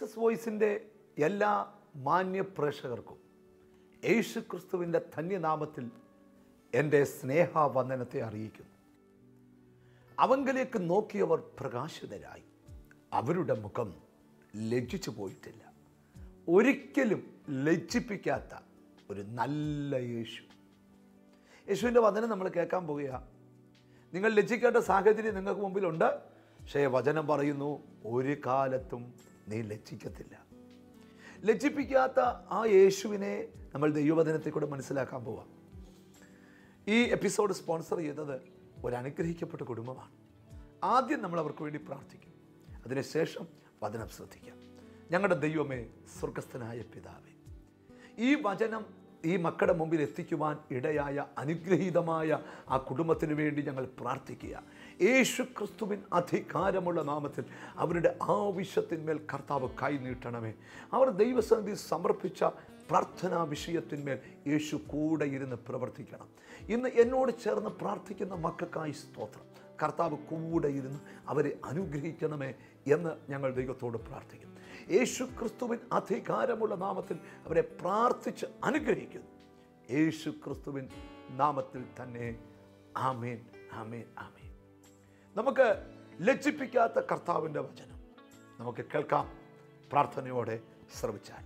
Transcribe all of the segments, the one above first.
Jesus വോയിസിൻ്റെ എല്ലാ മാന്യ പ്രേക്ഷകർക്കും യേശു ക്രിസ്തുവിൻ്റെ ധന്യനാമത്തിൽ എൻ്റെ സ്നേഹവന്ദനത്തെ അറിയിക്കുന്നു അവങ്കലേക്ക് നോക്കിയവർ പ്രകാശിതരായി അവരുടെ മുഖം ലജ്ജിച്ചു പോയിട്ടില്ല ഒരിക്കലും ലജ്ജിപ്പിക്കാത്ത ഒരു നല്ല യേശു യേശുവിൻ്റെ വചനം നമ്മൾ കേൾക്കാൻ പോവുക നിങ്ങൾ ലജ്ജിക്കേണ്ട സാഹചര്യം നിങ്ങൾക്ക് മുമ്പിലുണ്ട് പക്ഷേ വചനം പറയുന്നു ഒരു കാലത്തും നീ ലജ്ജിക്കത്തില്ല ലജ്ജിപ്പിക്കാത്ത ആ യേശുവിനെ നമ്മൾ ദൈവവചനത്തിൽ കൂടെ മനസ്സിലാക്കാൻ പോവാം ഈ എപ്പിസോഡ് സ്പോൺസർ ചെയ്തത് ഒരു അനുഗ്രഹിക്കപ്പെട്ട കുടുംബമാണ് ആദ്യം നമ്മൾ അവർക്ക് വേണ്ടി പ്രാർത്ഥിക്കും അതിനുശേഷം വചനം ശ്രദ്ധിക്കാം ഞങ്ങളുടെ ദൈവമേ സ്വർഗസ്ഥനായ പിതാവേ ഈ വചനം ഈ മക്കളുടെ മുമ്പിൽ എത്തിക്കുവാൻ ഇടയായ അനുഗ്രഹീതമായ ആ കുടുംബത്തിന് വേണ്ടി ഞങ്ങൾ പ്രാർത്ഥിക്കുക യേശു ക്രിസ്തുവിൻ അധികാരമുള്ള നാമത്തിൽ അവരുടെ ആവശ്യത്തിന്മേൽ കർത്താവ് കൈ നീട്ടണമേ അവർ ദൈവസന്നിധി സമർപ്പിച്ച പ്രാർത്ഥനാ വിഷയത്തിന്മേൽ യേശു കൂടെ ഇരുന്ന് പ്രവർത്തിക്കണം ഇന്ന് എന്നോട് ചേർന്ന് പ്രാർത്ഥിക്കുന്ന മക്കൾക്കായി സ്തോത്രം കർത്താവ് കൂടെ ഇരുന്ന് അവരെ അനുഗ്രഹിക്കണമേ എന്ന് ഞങ്ങൾ ദൈവത്തോട് പ്രാർത്ഥിക്കും യേശു ക്രിസ്തുവിൻ അധികാരമുള്ള നാമത്തിൽ അവരെ പ്രാർത്ഥിച്ച് അനുഗ്രഹിക്കുന്നു യേശു ക്രിസ്തുവിൻ നാമത്തിൽ തന്നെ ആമേൻ ആമേൻ ആമേൻ നമുക്ക് ലജ്ജിപ്പിക്കാത്ത കർത്താവിൻ്റെ വചനം നമുക്ക് കേൾക്കാം പ്രാർത്ഥനയോടെ ശ്രമിച്ചാൽ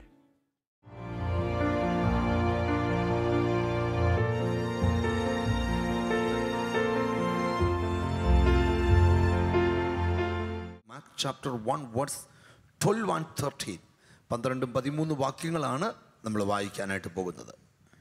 Mark chapter one words twelve and thirteen പന്ത്രണ്ടും പതിമൂന്ന് വാക്യങ്ങളാണ് നമ്മൾ വായിക്കാനായിട്ട് പോകുന്നത്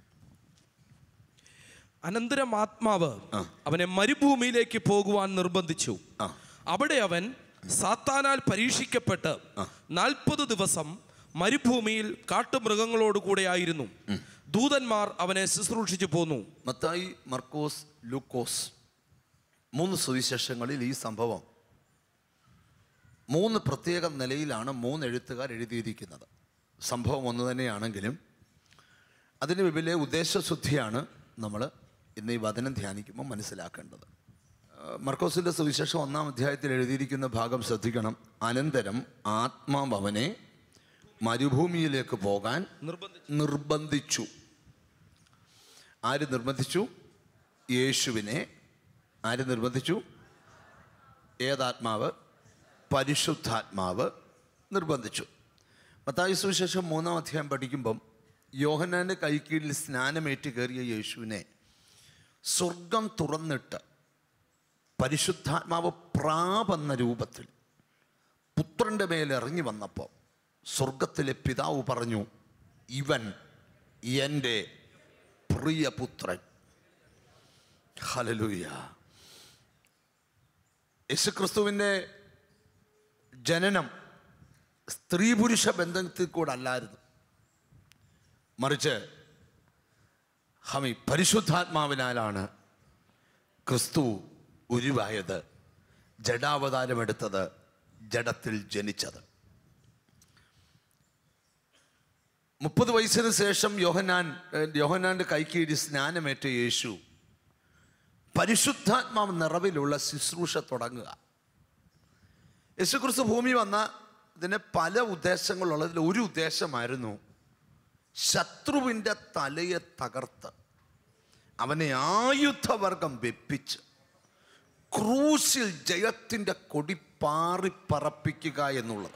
അനന്തരം ആത്മാവ് അവനെ മരുഭൂമിയിലേക്ക് പോകുവാൻ നിർബന്ധിച്ചു ആ. അവിടെ അവൻ സാത്താനാൽ പരീക്ഷിക്കപ്പെട്ട് നാൽപ്പത് ദിവസം മരുഭൂമിയിൽ കാട്ടുമൃഗങ്ങളോട് കൂടെ ആയിരുന്നു ദൂതന്മാർ അവനെ ശുശ്രൂഷിച്ചു പോന്നു മത്തായി മർക്കോസ് ലൂക്കോസ് മൂന്ന് സുവിശേഷങ്ങളിൽ ഈ സംഭവം മൂന്ന് പ്രത്യേക നിലയിലാണ് മൂന്ന് എഴുത്തുകാർ എഴുതിയിരിക്കുന്നത് സംഭവം ഒന്ന് തന്നെയാണെങ്കിലും അതിന് വിപിലെ ഉദ്ദേശശുദ്ധിയാണ് നമ്മൾ ഇന്ന് ഈ വചനം ധ്യാനിക്കുമ്പോൾ മനസ്സിലാക്കേണ്ടത് ആ, മർക്കോസിൻ്റെ സുവിശേഷം ഒന്നാം അധ്യായത്തിൽ എഴുതിയിരിക്കുന്ന ഭാഗം ശ്രദ്ധിക്കണം അനന്തരം ആത്മാവ് അവനെ മരുഭൂമിയിലേക്ക് പോകാൻ നിർബന്ധിച്ചു നിർബന്ധിച്ചു ആര് നിർബന്ധിച്ചു യേശുവിനെ ആര് നിർബന്ധിച്ചു ഏതാത്മാവ് പരിശുദ്ധാത്മാവ് നിർബന്ധിച്ചു മത്തായി സുവിശേഷം മൂന്നാം അധ്യായം പഠിക്കുമ്പം യോഹനാൻ്റെ കൈക്കീഴിൽ സ്നാനമേറ്റ് കയറിയ യേശുവിനെ സ്വർഗം തുറന്നിട്ട് പരിശുദ്ധാത്മാവ് പ്രാപെന്ന രൂപത്തിൽ പുത്രൻ്റെ മേൽ ഇറങ്ങി വന്നപ്പോൾ സ്വർഗത്തിലെ പിതാവ് പറഞ്ഞു ഇവൻ എൻ്റെ പ്രിയപുത്രൻ ഹലലൂയ യേശുക്രിസ്തുവിൻ്റെ ജനനം സ്ത്രീ പുരുഷ ബന്ധത്തിൽ കൂടെ അല്ലായിരുന്നു മറിച്ച് ഹമി പരിശുദ്ധാത്മാവിനാലാണ് ക്രിസ്തു ഉരുവായത് ജഡാവതാരമെടുത്തത് ജഡത്തിൽ ജനിച്ചത് മുപ്പത് വയസ്സിന് ശേഷം യോഹനാൻ ഏഹ്, യോഹനാൻ്റെ കൈക്കീഴി സ്നാനമേറ്റ യേശു പരിശുദ്ധാത്മാവ് നിറവിലുള്ള ശുശ്രൂഷ തുടങ്ങുക യേശുക്രിസ്തു ഭൂമി വന്ന ഇതിന് പല ഉദ്ദേശങ്ങളുള്ളതിൽ ഒരു ഉദ്ദേശമായിരുന്നു ശത്രുവിൻ്റെ തലയെ തകർത്ത് അവനെ ആയുധവർഗം വെപ്പിച്ച് ക്രൂശിൽ ജയത്തിൻ്റെ കൊടി പാറിപ്പറപ്പിക്കുക എന്നുള്ളത്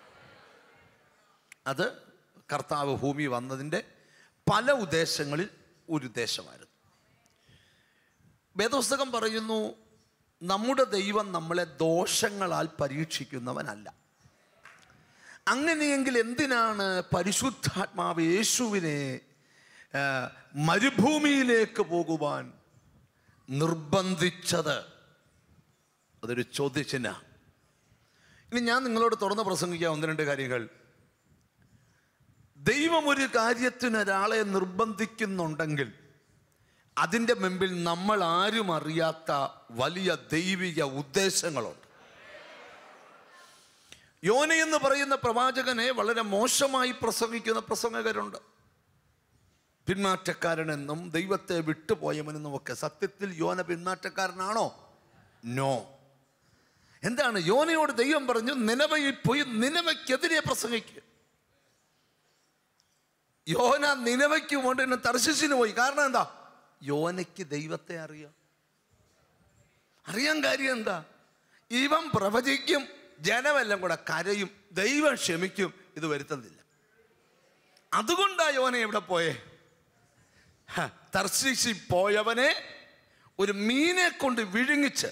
അത് കർത്താവ് ഭൂമി വന്നതിൻ്റെ പല ഉദ്ദേശങ്ങളിൽ ഒരു ഉദ്ദേശമായിരുന്നു വേദപുസ്തകം പറയുന്നു നമ്മുടെ ദൈവം നമ്മളെ ദോഷങ്ങളാൽ പരീക്ഷിക്കുന്നവനല്ല അങ്ങനെയെങ്കിൽ എന്തിനാണ് പരിശുദ്ധാത്മാവ് യേശുവിനെ ആ, മരുഭൂമിയിലേക്ക് പോകുവാൻ നിർബന്ധിച്ചത് അതൊരു ചോദ്യചിഹ്ന ഇനി ഞാൻ നിങ്ങളോട് തുറന്ന് പ്രസംഗിക്കാം ഒന്ന് രണ്ട് കാര്യങ്ങൾ ദൈവം ഒരു കാര്യത്തിന് ഒരാളെ നിർബന്ധിക്കുന്നുണ്ടെങ്കിൽ അതിൻ്റെ മുമ്പിൽ നമ്മൾ ആരും അറിയാത്ത വലിയ ദൈവിക ഉദ്ദേശങ്ങളുണ്ട് യോന എന്ന് പറയുന്ന പ്രവാചകനെ വളരെ മോശമായി പ്രസംഗിക്കുന്ന പ്രസംഗകരുണ്ട് പിന്മാറ്റക്കാരനെന്നും ദൈവത്തെ വിട്ടുപോയവനെന്നും ഒക്കെ സത്യത്തിൽ യോന പിന്മാറ്റക്കാരനാണോ നോ എന്താണ് യോനയോട് ദൈവം പറഞ്ഞു നിലവയിൽ പോയി നിലവയ്ക്കെതിരെ പ്രസംഗിക്കുക യോന നിലവയ്ക്ക് കൊണ്ട് തന്നെ തർശിസിന് പോയി കാരണം എന്താ യോനയ്ക്ക് ദൈവത്തെ അറിയാം അറിയാൻ കാര്യം എന്താ ഇവൻ പ്രവചിക്കും ജനമെല്ലാം കൂടെ കരയും ദൈവം ക്ഷമിക്കും ഇത് വരുത്തുന്നില്ല അതുകൊണ്ടാ യോന എവിടെ പോയേ ഹ, തർശീശി പോയവനെ ഒരു മീനെ കൊണ്ട് വിഴുങ്ങിച്ച്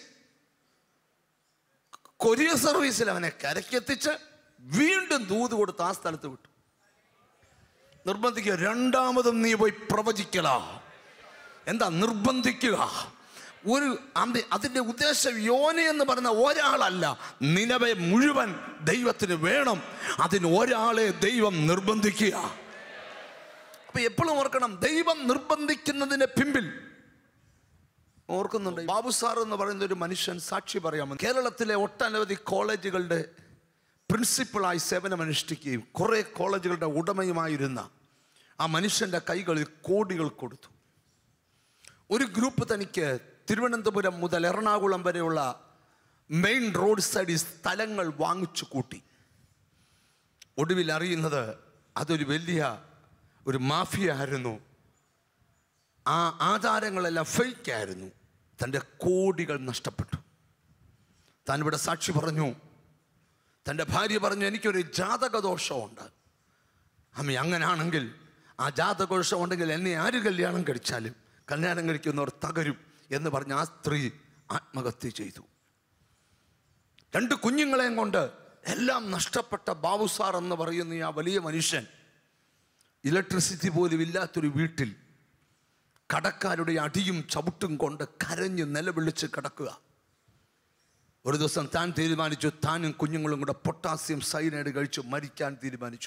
കൊറിയർ സർവീസിൽ അവനെ കരക്കെത്തിച്ച് വീണ്ടും ദൂത് കൊടുത്ത് ആ സ്ഥലത്ത് വിട്ടു നിർബന്ധിക്കുക രണ്ടാമതും നീ പോയി പ്രവചിക്കല എന്താ നിർബന്ധിക്കുക ഒരു അമ്പ- അതിന്റെ ഉദ്ദേശം യോന എന്ന് പറയുന്ന ഒരാളല്ല നിലവെ മുഴുവൻ ദൈവത്തിന് വേണം അതിന് ഒരാളെ ദൈവം നിർബന്ധിക്കുക അപ്പൊ എപ്പോഴും ഓർക്കണം ദൈവം നിർബന്ധിക്കുന്നതിന് പിമ്പിൽ ഓർക്കുന്നുണ്ട് ബാബു സാർ എന്ന് പറയുന്ന ഒരു മനുഷ്യൻ സാക്ഷി പറയാമോ കേരളത്തിലെ ഒട്ടനവധി കോളേജുകളുടെ പ്രിൻസിപ്പളായി സേവനമനുഷ്ഠിക്കുകയും കുറേ കോളേജുകളുടെ ഉടമയുമായിരുന്ന ആ മനുഷ്യൻ്റെ കൈകളിൽ കോടികൾ കൊടുത്തു ഒരു ഗ്രൂപ്പ് തനിക്ക് തിരുവനന്തപുരം മുതൽ എറണാകുളം വരെയുള്ള മെയിൻ റോഡ് സൈഡിൽ സ്ഥലങ്ങൾ വാങ്ങിച്ചു കൂട്ടി ഒടുവിൽ അറിയുന്നത് അതൊരു വലിയ ഒരു മാഫിയ ആയിരുന്നു ആ ആധാരങ്ങളെല്ലാം ഫേക്ക് ആയിരുന്നു തൻ്റെ കോടികൾ നഷ്ടപ്പെട്ടു താൻ ഇവിടെ സാക്ഷി പറഞ്ഞു തൻ്റെ ഭാര്യ പറഞ്ഞു എനിക്കൊരു ജാതകദോഷമുണ്ട് അമ്മ അങ്ങനാണെങ്കിൽ ആ ജാതകദോഷം ഉണ്ടെങ്കിൽ എന്നെ ആര് കല്യാണം കഴിച്ചാലും കല്യാണം കഴിക്കുന്നവർ തകരും എന്ന് പറഞ്ഞ് ആ സ്ത്രീ ആത്മഹത്യ ചെയ്തു രണ്ട് കുഞ്ഞുങ്ങളെയും കൊണ്ട് എല്ലാം നഷ്ടപ്പെട്ട ബാബു സാർ എന്ന് പറയുന്ന ആ വലിയ മനുഷ്യൻ ഇലക്ട്രിസിറ്റി പോലും ഇല്ലാത്തൊരു വീട്ടിൽ കടക്കാരുടെ അടിയും ചവിട്ടും കൊണ്ട് കരഞ്ഞ് നിലവിളിച്ച് കിടക്കുക ഒരു ദിവസം താൻ തീരുമാനിച്ചു താനും കുഞ്ഞുങ്ങളും കൂടെ പൊട്ടാസ്യം സൈനൈഡ് കഴിച്ചു മരിക്കാൻ തീരുമാനിച്ചു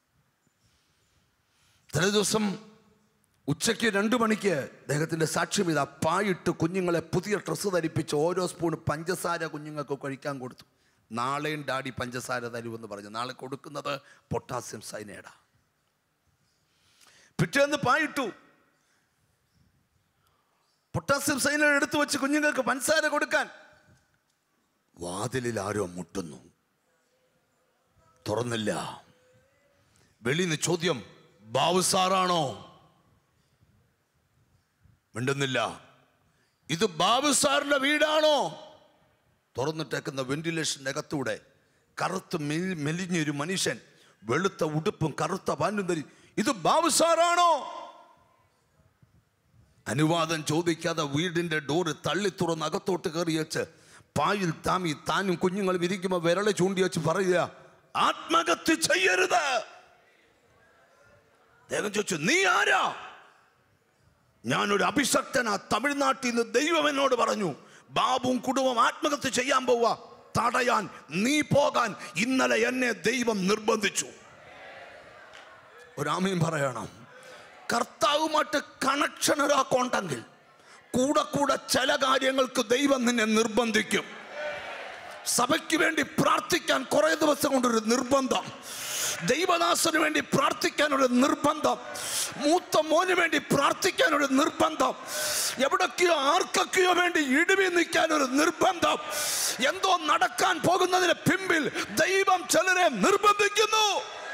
ചില ദിവസം ഉച്ചയ്ക്ക് രണ്ടു മണിക്ക് അദ്ദേഹത്തിന്റെ സാക്ഷ്യം ഇതാ പായിട്ട് കുഞ്ഞുങ്ങളെ പുതിയ ഡ്രസ്സ് ധരിപ്പിച്ച് ഓരോ സ്പൂൺ പഞ്ചസാര കുഞ്ഞുങ്ങൾക്ക് കഴിക്കാൻ കൊടുത്തു നാളെയും ഡാഡി പഞ്ചസാര തരുമെന്ന് പറഞ്ഞു നാളെ കൊടുക്കുന്നത് പൊട്ടാസ്യം സൈനൈഡാ പിറ്റേന്ന് പായിട്ടു പൊട്ടാസ്യം സൈനൈഡ് എടുത്തു വെച്ച് കുഞ്ഞുങ്ങൾക്ക് പഞ്ചസാര കൊടുക്കാൻ വാതിലിൽ ആരോ മുട്ടുന്നു തുറന്നില്ല വെളിന്ന് ചോദ്യം ബാബു സാറാണോ മിണ്ടുന്നില്ല ഇത് ബാബു സാറിന്റെ വീടാണോ തുറന്നിട്ടേക്കുന്ന വെന്റിലേഷൻ്റെ അകത്തൂടെ കറുത്ത് മെലി- മെലിഞ്ഞൊരു മനുഷ്യൻ വെളുത്ത ഉടുപ്പും കറുത്ത പാൻറ്റും ധരി ഇത് ബാബു സാറാണോ അനുവാദം ചോദിക്കാതെ വീടിന്റെ ഡോറ് തള്ളി തുറന്ന് അകത്തോട്ട് കയറി വെച്ച് പായിൽ താമി താനും കുഞ്ഞുങ്ങളും ഇരിക്കുമ്പോൾ വിരളെ ചൂണ്ടി വെച്ച് പറയുക ആത്മഹത്യ ചെയ്യരുത് അദ്ദേഹം ചോദിച്ചു നീ ആരാ ഞാനൊരു അഭിഷക്തനാ തമിഴ്നാട്ടിൽ നിന്ന് ദൈവം എന്നോട് പറഞ്ഞു ബാബുവും കുടുംബം ആത്മഹത്യ ചെയ്യാൻ പോവാ തടയാൻ നീ പോകാൻ ഇന്നലെ എന്നെ ദൈവം നിർബന്ധിച്ചു ഒരാമയും പറയണം കർത്താവുമായിട്ട് കണക്ഷൻ ഒരാൾക്കുണ്ടെങ്കിൽ കൂടെ കൂടെ ചില കാര്യങ്ങൾക്ക് ദൈവം നിന്നെ നിർബന്ധിക്കും സഭയ്ക്ക് വേണ്ടി പ്രാർത്ഥിക്കാൻ കുറെ ദിവസം കൊണ്ടൊരു നിർബന്ധം ദൈവദാസന് വേണ്ടി പ്രാർത്ഥിക്കാൻ ഒരു നിർബന്ധം മൂത്ത മോന് വേണ്ടി പ്രാർത്ഥിക്കാൻ ഒരു നിർബന്ധം എവിടൊക്കെയോ ആർക്കൊക്കെയോ വേണ്ടി ഇടിവി നിൽക്കാൻ ഒരു നിർബന്ധം എന്തോ നടക്കാൻ പോകുന്നതിന് പിമ്പിൽ ദൈവം ചിലരെ നിർബന്ധിക്കുന്നു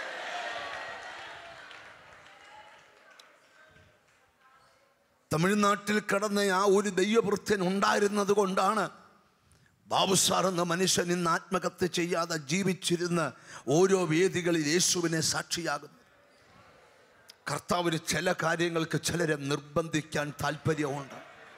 തമിഴ്നാട്ടിൽ കിടന്ന ആ ഒരു ദൈവവൃത്യൻ ഉണ്ടായിരുന്നത് കൊണ്ടാണ് ബാബു സാർ എന്ന മനുഷ്യൻ ഇന്ന് ആത്മഹത്യ ചെയ്യാതെ ജീവിച്ചിരുന്ന് ഓരോ വേദികളിൽ യേശുവിനെ സാക്ഷിയാകുന്നു കർത്താവിന് ചില കാര്യങ്ങൾക്ക് ചിലരെ നിർബന്ധിക്കാൻ താല്പര്യമുണ്ട്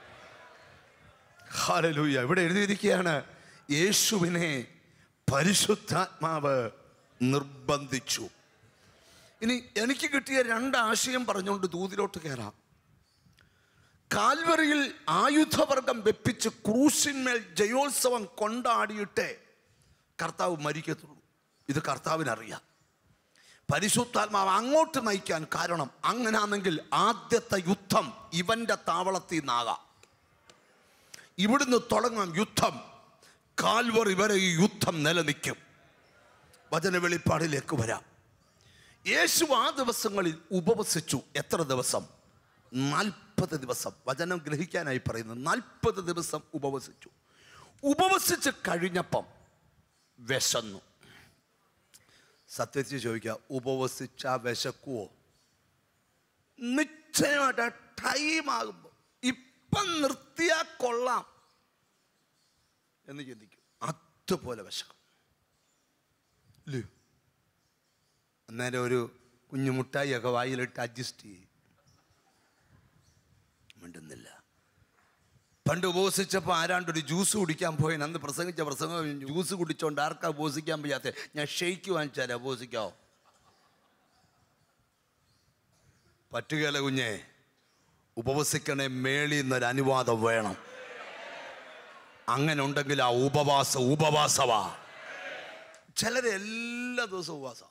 ഹാലലൂയ ഇവിടെ എഴുതിയിരിക്കുകയാണ് യേശുവിനെ പരിശുദ്ധാത്മാവ് നിർബന്ധിച്ചു ഇനി എനിക്ക് കിട്ടിയ രണ്ട് ആശയം പറഞ്ഞുകൊണ്ട് ദൂതിലോട്ട് കയറാം കാൽവറിയിൽ ആയുധവർഗം വെപ്പിച്ച് ക്രൂശിന്മേൽ ജയോത്സവം കൊണ്ടാടിയിട്ടേ കർത്താവ് മരിക്കത്തുള്ളൂ ഇത് കർത്താവിനറിയാം പരിശുദ്ധാത്മാവ് അങ്ങോട്ട് നയിക്കാൻ കാരണം അങ്ങനാണെങ്കിൽ ആദ്യത്തെ യുദ്ധം ഇവന്റെ താവളത്തിൽ നിന്നാകാം ഇവിടുന്ന് തുടങ്ങാം യുദ്ധം കാൽവറി വരെ ഈ യുദ്ധം നിലനിൽക്കും വചന വെളിപ്പാടിലേക്ക് വരാം യേശു ആ ദിവസങ്ങളിൽ ഉപവസിച്ചു എത്ര ദിവസം നാൽപ്പത് ദിവസം വചനം ഗ്രഹിക്കാനായി പറയുന്നത് നാൽപ്പത് ദിവസം ഉപവസിച്ചു ഉപവസിച്ച് കഴിഞ്ഞപ്പം വിശന്നു സത്യത്തിൽ ചോദിക്കുക ഉപവസിച്ച വിശക്കുവോ നിശ്ചയമായിട്ട് ടൈം ആകുമ്പോൾ ഇപ്പം നിർത്തിയാ കൊള്ളാം എന്ന് ചിന്തിക്കും അതുപോലെ വിശക്കും ഇല്ലയോ അന്നേരം ഒരു കുഞ്ഞു മുട്ടായിയൊക്കെ വായിലിട്ട് അഡ്ജസ്റ്റ് ചെയ്യും മിണ്ടുന്നില്ല പണ്ട് ഉപവസിച്ചപ്പോൾ ആരാണ്ട് ഒരു ജ്യൂസ് കുടിക്കാൻ പോയി അന്ന് പ്രസംഗിച്ച പ്രസംഗം ജ്യൂസ് കുടിച്ചോണ്ട് ആർക്കാ ഉപവസിക്കാൻ വയ്യാത്ത ഞാൻ ഷെയ്ക്ക് വാങ്ങിച്ചാലേ ഉപവസിക്കാവോ പറ്റുകയില്ല കുഞ്ഞെ ഉപവസിക്കണേ മേളി എന്നൊരു അനുവാദം വേണം അങ്ങനെ ഉണ്ടെങ്കിൽ ആ ഉപവാസം ഉപവാസവാ ചിലര് എല്ലാ ദിവസവും ഉപവാസ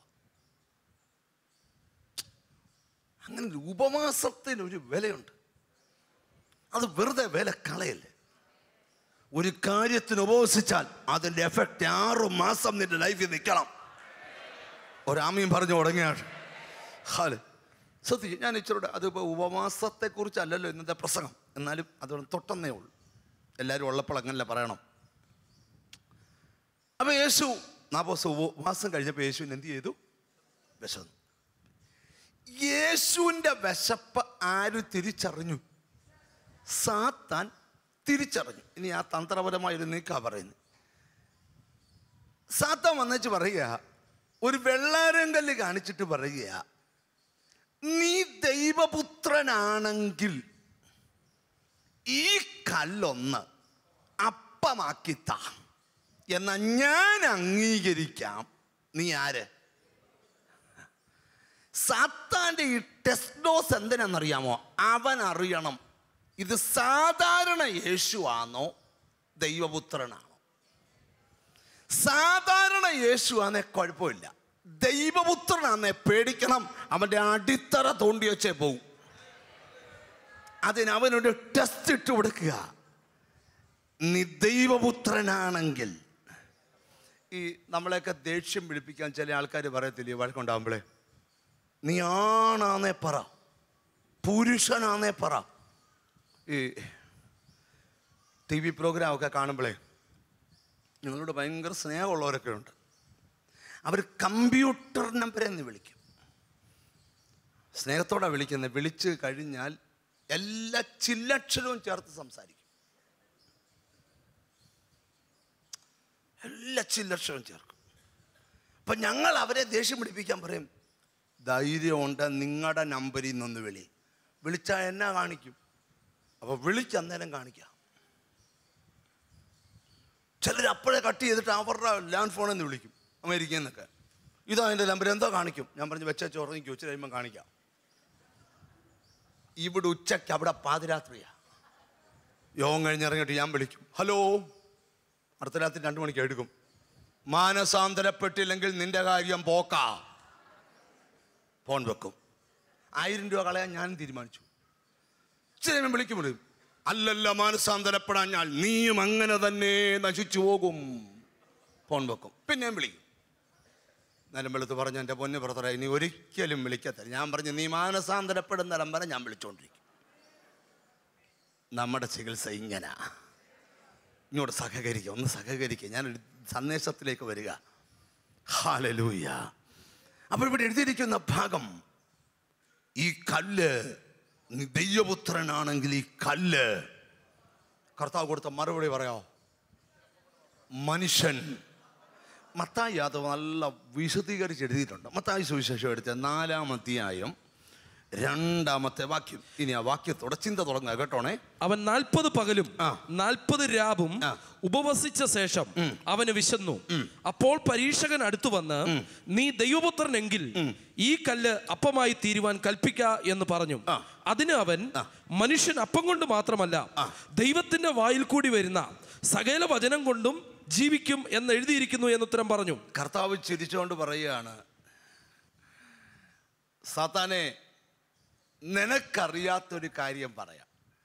അങ്ങനെ ഒരു ഉപവാസത്തിന് ഒരു വിലയുണ്ട് അത് വെറുതെ വില കളയല്ലേ ഒരു കാര്യത്തിന് ഉപവസിച്ചാൽ അതിൻ്റെ എഫക്റ്റ് ആറു മാസം നിന്റെ ലൈഫിൽ നിൽക്കണം ഒരാമയും പറഞ്ഞു തുടങ്ങിയാണ് ഹാല് ശ്രദ്ധിച്ചു ഞാൻ ഇച്ചിരൂടെ അതിപ്പോൾ ഉപവാസത്തെക്കുറിച്ചല്ലല്ലോ ഇന്നത്തെ പ്രസംഗം എന്നാലും അതോടെ തൊട്ടെന്നേ ഉള്ളൂ എല്ലാവരും ഉള്ളപ്പോൾ അങ്ങനല്ല പറയണം അപ്പം യേശു നാൽപ്പത് ഉപവാസം കഴിഞ്ഞപ്പോൾ യേശുവിന് എന്ത് ചെയ്തു വിശന്നു യേശുവിൻ്റെ വിശപ്പ് ആര് തിരിച്ചറിഞ്ഞു സാത്താൻ തിരിച്ചറിഞ്ഞു ഇനി ആ തന്ത്രപരമായ ഒരു നീക്കാ പറയുന്നത് സാത്താൻ വന്നേച്ച് പറയുക ഒരു വെള്ളാരങ്കല്ല് കാണിച്ചിട്ട് പറയുക നീ ദൈവപുത്രനാണെങ്കിൽ ഈ കല്ലൊന്ന് അപ്പമാക്കിത്ത എന്ന ഞാൻ അംഗീകരിക്കാം നീ ആര് സാത്താന്റെ ഈ ടെസ്റ്റ് ഡോസ് എന്തിനാണെന്നറിയാമോ അവൻ അറിയണം ഇത് സാധാരണ യേശുവാണോ ദൈവപുത്രനാണോ സാധാരണ യേശുവാണെ കുഴപ്പമില്ല ദൈവപുത്രനാന്നെ പേടിക്കണം അവൻ്റെ അടിത്തറ തോണ്ടി വെച്ചേ പോവും അതിന് അവനൊരു ടെസ്റ്റ് ഇട്ട് കൊടുക്കുക നീ ദൈവപുത്രനാണെങ്കിൽ ഈ നമ്മളെയൊക്കെ ദേഷ്യം പിടിപ്പിക്കാൻ ചില ആൾക്കാർ പറയത്തില്ലേ വഴക്കുണ്ടാകുമ്പോഴേ നീ ആണാന്നേ പറ പുരുഷനാന്നേ പറ ഈ ടി വി പ്രോഗ്രാമൊക്കെ കാണുമ്പോഴേ ഞങ്ങളോട് ഭയങ്കര സ്നേഹമുള്ളവരൊക്കെ ഉണ്ട് അവർ കമ്പ്യൂട്ടർ നമ്പർ എന്ന് വിളിക്കും സ്നേഹത്തോടെ വിളിക്കുന്നത് വിളിച്ച് കഴിഞ്ഞാൽ എല്ലാ ചില്ലക്ഷരവും ചേർത്ത് സംസാരിക്കും എല്ലാ ചില്ലക്ഷരവും ചേർക്കും അപ്പം ഞങ്ങൾ അവരെ ദേഷ്യം പിടിപ്പിക്കാൻ പറയും ധൈര്യമുണ്ട് നിങ്ങളുടെ നമ്പറിൽ നിന്നൊന്ന് വിളി വിളിച്ചാൽ എന്നാ കാണിക്കും അപ്പോൾ വിളിച്ച് അന്നേരം കാണിക്കാം ചിലർ അപ്പോഴേ കട്ട് ചെയ്തിട്ട് അവരുടെ ലാൻഡ് ഫോണിൽ നിന്ന് വിളിക്കും അമേരിക്കയിൽ നിന്നൊക്കെ ഇതാ എൻ്റെ നമ്പർ എന്തോ കാണിക്കും ഞാൻ പറഞ്ഞു വെച്ചു ഉറങ്ങിക്കും ഉച്ച കഴിയുമ്പോൾ കാണിക്കാം ഇവിടെ ഉച്ചയ്ക്ക് അവിടെ പാതിരാത്രിയാ യോഗം കഴിഞ്ഞിറങ്ങിയിട്ട് ഞാൻ വിളിക്കും ഹലോ അടുത്ത രാത്രി രണ്ട് മണിക്ക് എടുക്കും മാനസാന്തരപ്പെട്ടില്ലെങ്കിൽ നിന്റെ കാര്യം പോക്കാ ഫോൺ വെക്കും ആയിരം രൂപ കളയാൻ ഞാൻ തീരുമാനിച്ചു ഇച്ചിരി വിളിക്കും വിടും അല്ലല്ല മാനസാന്തരപ്പെടാൻ ഞാൻ നീയും അങ്ങനെ തന്നെ നശിച്ചു പോകും ഫോൺ വെക്കും പിന്നെയും വിളിക്കും നേരം വെളുത്ത് പറഞ്ഞു എൻ്റെ പൊന്നു പുറത്തറ ഇനി ഒരിക്കലും വിളിക്കത്തില്ല ഞാൻ പറഞ്ഞു നീ മാനസാന്തരപ്പെടുന്നിടം വരെ ഞാൻ വിളിച്ചുകൊണ്ടിരിക്കും നമ്മുടെ ചികിത്സ ഇങ്ങനെ ഇങ്ങോട്ട് സഹകരിക്കുക ഒന്ന് സഹകരിക്കുക ഞാനൊരു സന്ദേശത്തിലേക്ക് വരിക ഹാലലൂയ അപ്പോൾ ഇവിടെ എഴുതിയിരിക്കുന്ന ഭാഗം ഈ കല്ല് നീ ദൈവപുത്രനാണെങ്കിൽ ഈ കല്ല് കർത്താവ് കൊടുത്ത മറുപടി പറയാമോ മനുഷ്യൻ മത്തായി അത് നല്ല വിശദീകരിച്ച് എഴുതിയിട്ടുണ്ട് മത്തായി സുവിശേഷം എടുത്ത നാലാം അധ്യായം രണ്ടാമത്തെ വാക്യം ഇനി ആ വാക്യത്തോടെ ചിന്ത തുടങ്ങുക കേട്ടോണേ അവൻ നാൽപ്പത് പകലും ആ. നാൽപ്പത് രാവും ആ. ഉപവസിച്ച ശേഷം അവന് വിശന്നു അപ്പോൾ പരീക്ഷകൻ അടുത്തു വന്ന് നീ ദൈവപുത്രനെങ്കിൽ ഈ കല്ല് അപ്പമായി തീരുവാൻ കൽപ്പിക്ക എന്ന് പറഞ്ഞു ആ. അതിന് അവൻ മനുഷ്യൻ അപ്പം കൊണ്ട് മാത്രമല്ല ദൈവത്തിന്റെ വായിൽ കൂടി വരുന്ന സകല വചനം കൊണ്ടും ജീവിക്കും എന്ന് എഴുതിയിരിക്കുന്നു എന്ന് ഉത്തരം പറഞ്ഞു കർത്താവ് ചിരിച്ചുകൊണ്ട് പറയുകയാണ് സാത്താനെ നിനക്കറിയാത്തൊരു കാര്യം പറയാം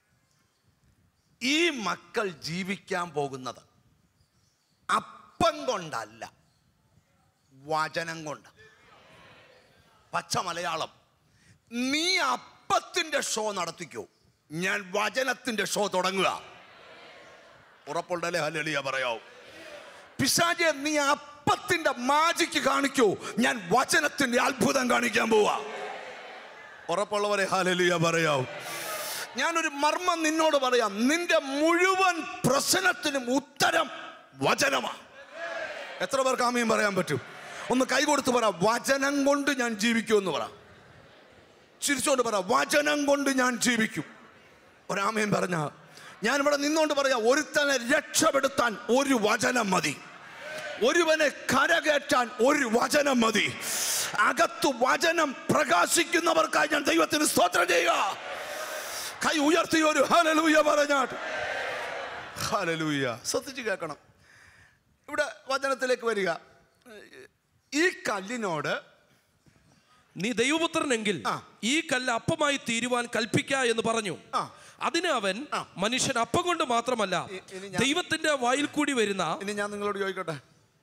ഈ മക്കൾ ജീവിക്കാൻ പോകുന്നത് അപ്പം കൊണ്ടല്ല വചനം കൊണ്ട് പച്ച മലയാളം നീ അപ്പത്തിന്റെ ഷോ നടത്തിക്കോ ഞാൻ വചനത്തിന്റെ ഷോ തുടങ്ങുക ഉറപ്പുണ്ടല്ലേ ഹല്ലേലൂയ പറയാവൂ പിശാചെ നീ അപ്പത്തിന്റെ മാജിക്ക് കാണിക്കൂ ഞാൻ വചനത്തിന്റെ അത്ഭുതം കാണിക്കാൻ പോവാ ഉറപ്പുള്ളവരെ ഹാലലിയ പറയാവും ഞാനൊരു മർമ്മം നിന്നോട് പറയാം നിന്റെ മുഴുവൻ പ്രശ്നത്തിനും ഉത്തരം വചനമാണ് എത്ര പേർക്ക് ആമയും പറയാൻ പറ്റും ഒന്ന് കൈ കൊടുത്ത് പറ വചനം കൊണ്ട് ഞാൻ ജീവിക്കുമെന്ന് പറ ചിരിച്ചോണ്ട് പറ വചനം കൊണ്ട് ഞാൻ ജീവിക്കും ഒരാമയും പറഞ്ഞ ഞാനിവിടെ നിന്നോണ്ട് പറയാം ഒരുത്തനെ രക്ഷപ്പെടുത്താൻ ഒരു വചനം മതി ഒരുവനെ കരകയറ്റാൻ ഒരു വചനം മതി അകത്തു വചനം പ്രകാശിക്കുന്നവർക്കായി ഞാൻ ദൈവത്തിന് സ്തോത്രം ചെയ്യുക കൈ ഉയർത്തി ഒരു ഹലലൂയ പറഞ്ഞാട്ട് ഹലലൂയ ശ്രദ്ധിച്ച് കേൾക്കണം ഇവിടെ വചനത്തിലേക്ക് വരിക ഈ കല്ലിനോട് നീ ദൈവപുത്രനെങ്കിൽ ആ. ഈ കല്ല് അപ്പമായി തീരുവാൻ കൽപ്പിക്ക എന്ന് പറഞ്ഞു ആ. അതിന് അവൻ ആ. മനുഷ്യൻ അപ്പം കൊണ്ട് മാത്രമല്ല ഇ- ഇനി ഞാൻ- ദൈവത്തിന്റെ വായിൽ കൂടി വരുന്ന ഇനി ഞാൻ നിങ്ങളോട് ചോദിക്കട്ടെ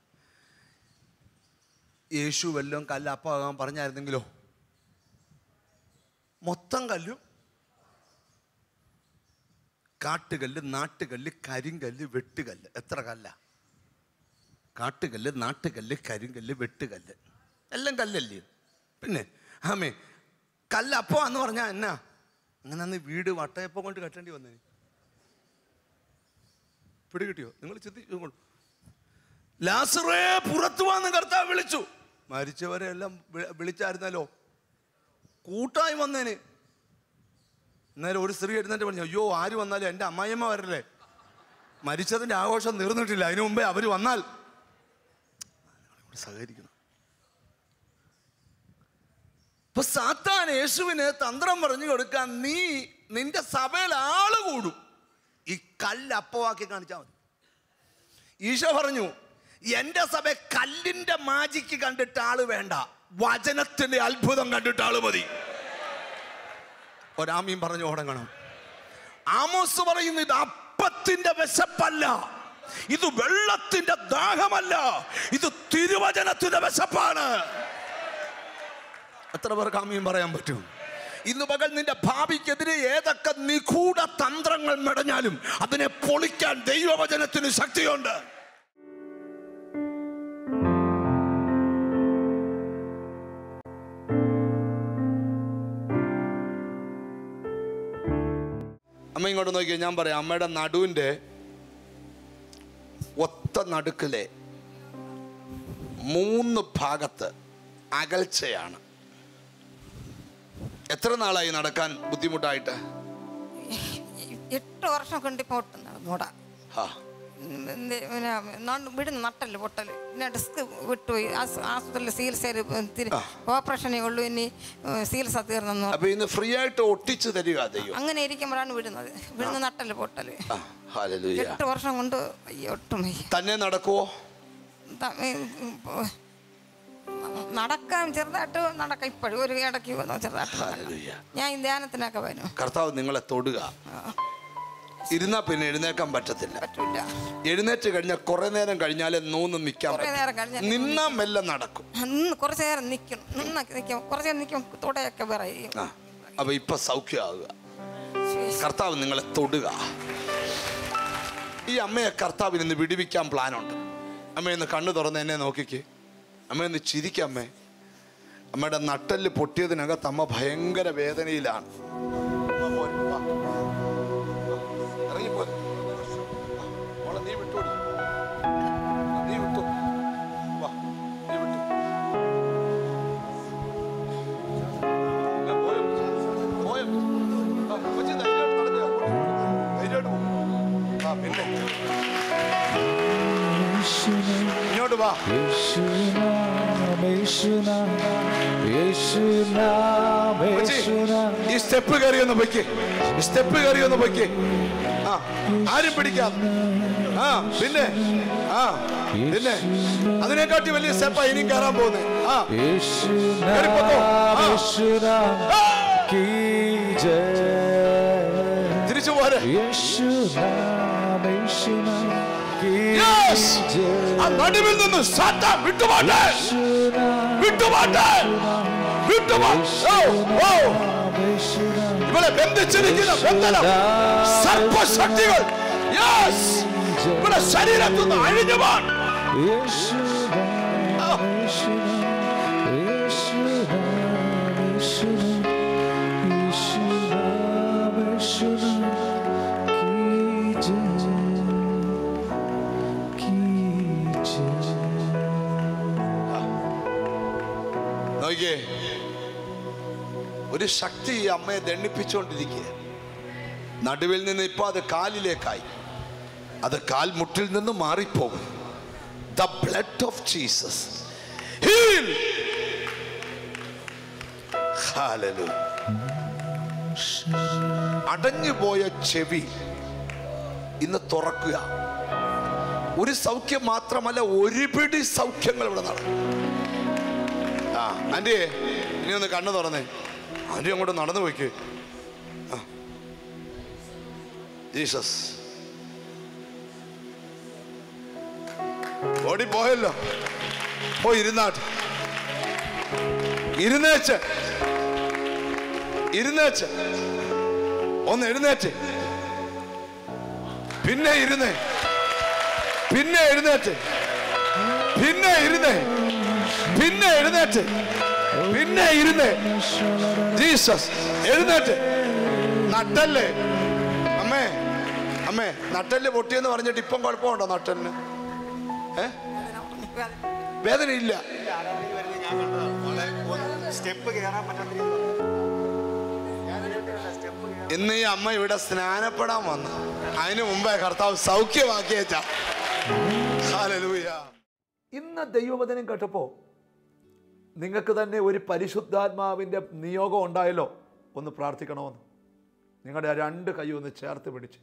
യേശു വല്ലതും കല്ല് അപ്പാകാൻ പറഞ്ഞായിരുന്നെങ്കിലോ മൊത്തം കല്ലും കാട്ടുകല്ല് നാട്ടുകല്ല് കരിങ്കല്ല് വെട്ടുകല്ല് എത്ര കല്ല കാട്ടുകല്ല് നാട്ടുകല്ല് കരിങ്കല്ല് വെട്ടുകല്ല് എല്ലാം കല്ലല്ലേ പിന്നെ ആമേ കല്ല് അപ്പോ എന്ന് പറഞ്ഞാൽ എന്നാ അങ്ങനെ അന്ന് വീട് വട്ടയപ്പം കൊണ്ട് കെട്ടേണ്ടി വന്നേ പിടികിട്ടിയോ നിങ്ങൾ ചിന്തിച്ചു ലാസറേ പുറത്തു വന്ന് കർത്താവ് വിളിച്ചു മരിച്ചവരെ എല്ലാം വി- വിളിച്ചായിരുന്നല്ലോ കൂട്ടായി വന്നേന് അന്നേരം ഒരു സ്ത്രീ എഴുന്നേറ്റ് പറഞ്ഞു അയ്യോ ആര് വന്നാലും എൻ്റെ അമ്മായിയമ്മ വരല്ലേ മരിച്ചതിൻ്റെ ആഘോഷം തീർന്നിട്ടില്ല അതിനു മുമ്പേ അവർ വന്നാൽ സഹകരിക്കണം ഇപ്പൊ സാത്താൻ യേശുവിന് തന്ത്രം പറഞ്ഞു കൊടുക്കാൻ നീ നിന്റെ സഭയിൽ ആള് കൂടും ഈ കല്ല് അപ്പവാക്കി കാണിച്ചാൽ മതി ഈശോ പറഞ്ഞു എന്റെ സഭ കല്ലിന്റെ മാജിക്ക് കണ്ടിട്ട് ആള് വേണ്ട വചനത്തിന്റെ അത്ഭുതം കണ്ടിട്ട് ആള് മതി ഒരാമീൻ പറഞ്ഞു ഓടങ്ങണം ആമോസ് പറയുന്നു ഇത് അപ്പത്തിന്റെ വിശപ്പല്ല ഇത് വെള്ളത്തിന്റെ ദാഹമല്ല ഇത് തിരുവചനത്തിന്റെ വിശപ്പാണ് എത്ര പേർക്ക് ആമീൻ പറയാൻ പറ്റും ഇന്ന് പകൽ നിന്റെ ഭാവിക്കെതിരെ ഏതൊക്കെ നിഗൂഢ തന്ത്രങ്ങൾ മെടഞ്ഞാലും അതിനെ പൊളിക്കാൻ ദൈവവചനത്തിന് ശക്തിയുണ്ട് അമ്മ ഇങ്ങോട്ട് നോക്കിയാൽ ഞാൻ പറയാം അമ്മയുടെ നടുവിൻ്റെ ഒത്ത നടുക്കിലെ മൂന്ന് ഭാഗത്ത് അകൽച്ചയാണ് എത്ര നാളായി നടക്കാൻ ബുദ്ധിമുട്ടായിട്ട് എട്ട് വർഷം കൊണ്ട് പോട്ട് നടന്നൂടാ ഹാ പിന്നെ നണ്ട് വിടുന്ന നട്ടല് പൊട്ടല് പിന്നെ ഡിസ്ക് വിട്ടുപോയി ആസ്- ആശുപത്രിയിൽ ചികിത്സയിൽ ഓപ്പറേഷനേ ഉള്ളൂ ഇനി ഏ, ചികിത്സ തീർന്നെന്നു അപ്പൊ ഇന്ന് ഫ്രീ ആയിട്ട് ഒട്ടിച്ചു തരിക ദൈവം അങ്ങനെ ഇരിക്കുമ്പോഴാണ് വിടുന്നത് വിടുന്ന നട്ടല് പൊട്ടല് ആ, ഹല്ലേലൂയ. എട്ട് വർഷം കൊണ്ട് അയ്യോ, ഒട്ടും വയ്യ. തന്നെ നടക്കുവോ ത- ഏ, ഉം, ഓ, നടക്കാൻ ചെറുതായിട്ട് നടക്കാം ഇപ്പോഴും ഒരു ഇടയ്ക്ക് വന്നു ചെറുതായിട്ട് നടക്കാം. ഹല്ലേലൂയ. ഞാൻ ഈ ധ്യാനത്തിനൊക്കെ വരും കർത്താവ് നിങ്ങളെ തൊടുക ഇരുന്നാ പിന്നെ എഴുന്നേക്കാൻ പറ്റത്തില്ല പറ്റൂല എഴുന്നേറ്റ് കഴിഞ്ഞാൽ കുറെ നേരം കഴിഞ്ഞാലേ നൂന്ന് നിൽക്കാൻ കുറേ നേരം പറ്റും കഴിഞ്ഞാൽ നിന്നാ മെല്ലെ നടക്കും നിന്ന് കുറച്ച് നേരം നിൽക്കണം നിന്ന് നിൽക്കും കുറച്ച് നേരം നിൽക്കും തുടയൊക്കെ വിറയും ആ അപ്പൊ ഇപ്പൊ സൗഖ്യമാകുക കർത്താവ് നിങ്ങളെ തൊടുക ഈ അമ്മയെ കർത്താവിൽ നിന്ന് വിടുവിക്കാൻ പ്ലാനുണ്ട് അമ്മയൊന്ന് കണ്ണു തുറന്ന് എന്നെ നോക്കിക്ക് അമ്മയൊന്ന് ചിരിക്കുക അമ്മേ അമ്മയുടെ നട്ടല് പൊട്ടിയതിനകത്ത് അമ്മ ഭയങ്കര വേദനയിലാണ് അമ്മ പോര്, വാ. ഇറങ്ങിപ്പോര്. ആ, മോളെ നീ വിട്ടോടി. നീ വിട്ടു. വാ, നീ വിട്ടു. ഇല്ല, പോയോ? പോയോ? ആ, കൊച്ചി ധൈര്യമായിട്ട് നടക്കുക. ധൈര്യമായിട്ട് പോ. ആ, പിന്നെ ഇങ്ങോട്ട് വാ കൊച്ചി, ഈ സ്റ്റെപ്പ് കയറി ഒന്ന് പൊയ്ക്ക് ഈ സ്റ്റെപ്പ് കയറി ഒന്ന് പൊയ്ക്ക് ആ ആരും പിടിക്കാം ആ പിന്നെ ആ പിന്നെ അതിനെക്കാട്ടി വലിയ സ്റ്റെപ്പാ ഇനിയും കയറാൻ പോകുന്നത് ആ കേറിപ്പോക്കോ. ആ. ആ. തിരിച്ചു പോരെ Yes! ആ നടുവിൽ നിന്ന് സാത്താൻ വിട്ടുപോട്ടെ വിട്ടുപോട്ടെ വിട്ടുപോ ഓ ഓ ഇവളെ ബന്ധിച്ചിരിക്കുന്ന ബന്ധനം സർപ്പശക്തികൾ യെസ് ഇവിടെ ശരീരത്തിൽ നിന്ന് അഴിഞ്ഞു പോകാൻ നോക്കിയേ ഒരു ശക്തി ഈ അമ്മയെ ദണ്ണിപ്പിച്ചുകൊണ്ടിരിക്കുക നടുവിൽ നിന്ന് ഇപ്പൊ അത് കാലിലേക്കായി അത് കാൽമുട്ടിൽ നിന്ന് മാറിപ്പോകും ദ ബ്ലഡ് ഓഫ് ജീസസ് അടഞ്ഞുപോയ ചെവി ഇന്ന് തുറക്കുക ഒരു സൗഖ്യം മാത്രമല്ല ഒരുപിടി സൗഖ്യങ്ങൾ ഇവിടെ നടക്കും ആ ആൻറ്റി ഇനി ഒന്ന് കണ്ണു തുറന്നേ ആൻറ്റി അങ്ങോട്ട് നടന്നു പോയിക്ക് ആ. ജീസസ് ഓടിപ്പോയല്ലോ ഓ ഇരുന്നാട്ട് ഇരുന്നേച്ച് ഇരുന്നേച്ച് ഒന്ന് എഴുന്നേറ്റ് പിന്നെ ഇരുന്നേ പിന്നെ എഴുന്നേറ്റ് പിന്നെ ഇരുന്നേ പിന്നെ എഴുന്നേറ്റ് പിന്നെ ഇരുന്നേ ജീസസ് എഴുന്നേറ്റ് നട്ടല്ലേ അമ്മേ അമ്മേ നട്ടല് പൊട്ടിയെന്ന് പറഞ്ഞിട്ട് ഇപ്പം കുഴപ്പമുണ്ടോ നട്ടലിന് ഏ വേദനയില്ല സ്റ്റെപ്പ് കയറാൻ പറ്റാത്ത ഇന്ന് ഈ അമ്മ ഇവിടെ സ്നാനപ്പെടാൻ വന്നു അതിനു മുമ്പേ കർത്താവ് സൗഖ്യമാക്കിയേച്ച ഹല്ലേലൂയ ഇന്ന് ദൈവവചനം കേട്ടപ്പോൾ നിങ്ങൾക്ക് തന്നെ ഒരു പരിശുദ്ധാത്മാവിൻ്റെ നിയോഗം ഉണ്ടായല്ലോ ഒന്ന് പ്രാർത്ഥിക്കണമെന്ന് നിങ്ങളുടെ ആ രണ്ട് കൈ ഒന്ന് ചേർത്ത് പിടിച്ച്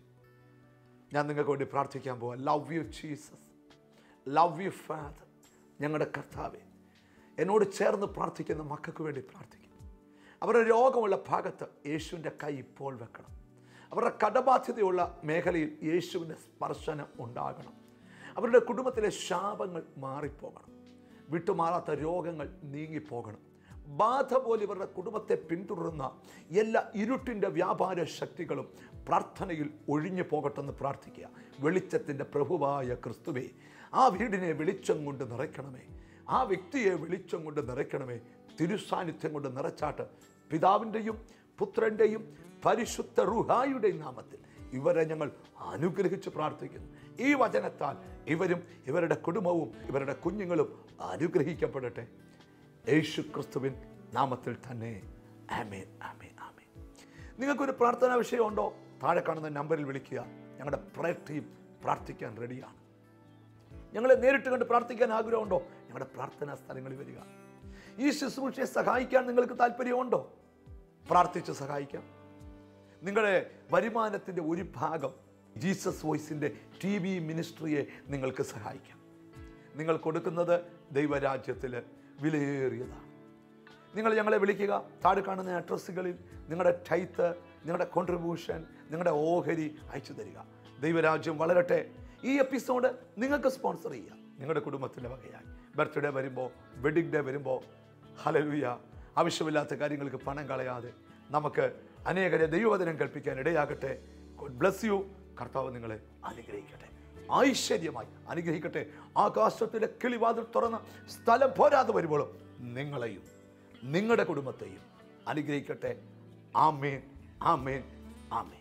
ഞാൻ നിങ്ങൾക്ക് വേണ്ടി പ്രാർത്ഥിക്കാൻ പോവാം love you Jesus love you father ഞങ്ങളുടെ കർത്താവെ എന്നോട് ചേർന്ന് പ്രാർത്ഥിക്കുന്ന മക്കൾക്ക് വേണ്ടി പ്രാർത്ഥിക്കും അവരുടെ രോഗമുള്ള ഭാഗത്ത് യേശുവിൻ്റെ കൈ ഇപ്പോൾ വെക്കണം അവരുടെ കടബാധ്യതയുള്ള മേഖലയിൽ യേശുവിൻ്റെ സ്പർശനം ഉണ്ടാകണം അവരുടെ കുടുംബത്തിലെ ശാപങ്ങൾ മാറിപ്പോകണം വിട്ടുമാറാത്ത രോഗങ്ങൾ നീങ്ങിപ്പോകണം ബാധ പോലെ ഇവരുടെ കുടുംബത്തെ പിന്തുടരുന്ന എല്ലാ ഇരുട്ടിൻ്റെ വ്യാപാര ശക്തികളും പ്രാർത്ഥനയിൽ ഒഴിഞ്ഞു പോകട്ടെന്ന് പ്രാർത്ഥിക്കുക വെളിച്ചത്തിൻ്റെ പ്രഭുവായ ക്രിസ്തുവേ ആ വീടിനെ വെളിച്ചം കൊണ്ട് നിറയ്ക്കണമേ ആ വ്യക്തിയെ വെളിച്ചം കൊണ്ട് നിറയ്ക്കണമേ തിരുസാന്നിധ്യം കൊണ്ട് നിറച്ചാട്ട് പിതാവിൻ്റെയും പുത്രൻ്റെയും പരിശുദ്ധ റുഹായുടെയും നാമത്തിൽ ഇവരെ ഞങ്ങൾ അനുഗ്രഹിച്ച് പ്രാർത്ഥിക്കുന്നു ഈ വചനത്താൽ ഇവരും ഇവരുടെ കുടുംബവും ഇവരുടെ കുഞ്ഞുങ്ങളും അനുഗ്രഹിക്കപ്പെടട്ടെ യേശു ക്രിസ്തുവിൻ നാമത്തിൽ തന്നെ ആമേൻ ആമേൻ ആമേൻ നിങ്ങൾക്കൊരു പ്രാർത്ഥനാ വിഷയമുണ്ടോ താഴെ കാണുന്ന നമ്പറിൽ വിളിക്കുക ഞങ്ങളുടെ പ്രയർ ടീം പ്രാർത്ഥിക്കാൻ റെഡിയാണ് ഞങ്ങളെ നേരിട്ട് കണ്ട് പ്രാർത്ഥിക്കാൻ ആഗ്രഹമുണ്ടോ ഞങ്ങളുടെ പ്രാർത്ഥനാ സ്ഥലങ്ങളിൽ വരിക ഈ ശുശ്രൂഷയെ സഹായിക്കാൻ നിങ്ങൾക്ക് താല്പര്യമുണ്ടോ പ്രാർത്ഥിച്ച് സഹായിക്കാം നിങ്ങളുടെ വരുമാനത്തിൻ്റെ ഒരു ഭാഗം ജീസസ് വോയിസിൻ്റെ ടി വി മിനിസ്ട്രിയെ നിങ്ങൾക്ക് സഹായിക്കാം നിങ്ങൾ കൊടുക്കുന്നത് ദൈവരാജ്യത്തിൽ വിലയേറിയതാണ് നിങ്ങൾ ഞങ്ങളെ വിളിക്കുക താഴെ കാണുന്ന അഡ്രസ്സുകളിൽ നിങ്ങളുടെ ടൈത്ത് നിങ്ങളുടെ കോൺട്രിബ്യൂഷൻ നിങ്ങളുടെ ഓഹരി അയച്ചു തരിക ദൈവരാജ്യം വളരട്ടെ ഈ എപ്പിസോഡ് നിങ്ങൾക്ക് സ്പോൺസർ ചെയ്യാം നിങ്ങളുടെ കുടുംബത്തിൻ്റെ വകയായി ബർത്ത്ഡേ വരുമ്പോൾ വെഡിങ് ഡേ വരുമ്പോൾ ഹലലുയ ആവശ്യമില്ലാത്ത കാര്യങ്ങൾക്ക് പണം കളയാതെ നമുക്ക് അനേകരെ ദൈവവചനം കൽപ്പിക്കാൻ ഇടയാകട്ടെ ഗോഡ് ബ്ലസ് യു കർത്താവ് നിങ്ങളെ അനുഗ്രഹിക്കട്ടെ ഐശ്വര്യമായി അനുഗ്രഹിക്കട്ടെ ആകാശത്തിലെ കിളിവാതിൽ തുറന്ന് സ്ഥലം പോരാതെ വരുമ്പോഴും നിങ്ങളെയും നിങ്ങളുടെ കുടുംബത്തെയും അനുഗ്രഹിക്കട്ടെ ആമേൻ ആമേൻ ആമേൻ